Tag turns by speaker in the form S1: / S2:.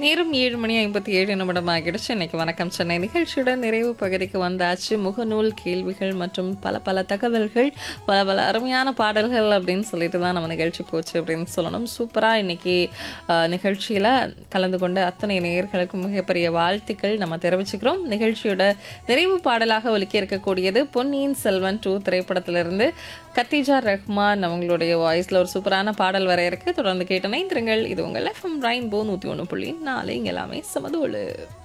S1: நேரம் ஏழு மணி ஐம்பத்தி ஏழு நிமிடம் ஆகிடுச்சு இன்னைக்கு வணக்கம் சென்னை நிகழ்ச்சியோட நிறைவு பகுதிக்கு வந்தாச்சு முகநூல் கேள்விகள் மற்றும் பல பல தகவல்கள் பல பல அருமையான பாடல்கள் அப்படின்னு சொல்லிட்டு தான் நம்ம நிகழ்ச்சி போச்சு அப்படின்னு சொல்லணும் சூப்பராக இன்னைக்கு நிகழ்ச்சியில் கலந்து கொண்ட அத்தனை நேயர்களுக்கும் மிகப்பெரிய வாழ்த்துக்கள் நம்ம தெரிவிச்சுக்கிறோம் நிகழ்ச்சியோட நிறைவு பாடலாக ஒலிக்க இருக்கக்கூடியது பொன்னியின் செல்வன் டூ திரைப்படத்திலிருந்து கத்திஜா ரஹ்மான் அவங்களுடைய வாய்ஸில் ஒரு சூப்பரான பாடல் வர இருக்கு தொடர்ந்து கேட்டு இணைந்திருங்கள் இது உங்கள் எஃப்எம் ரெயின்போ நூற்றி ஒன்று புள்ளி நாலு இங்க எல்லாமே சமதோடு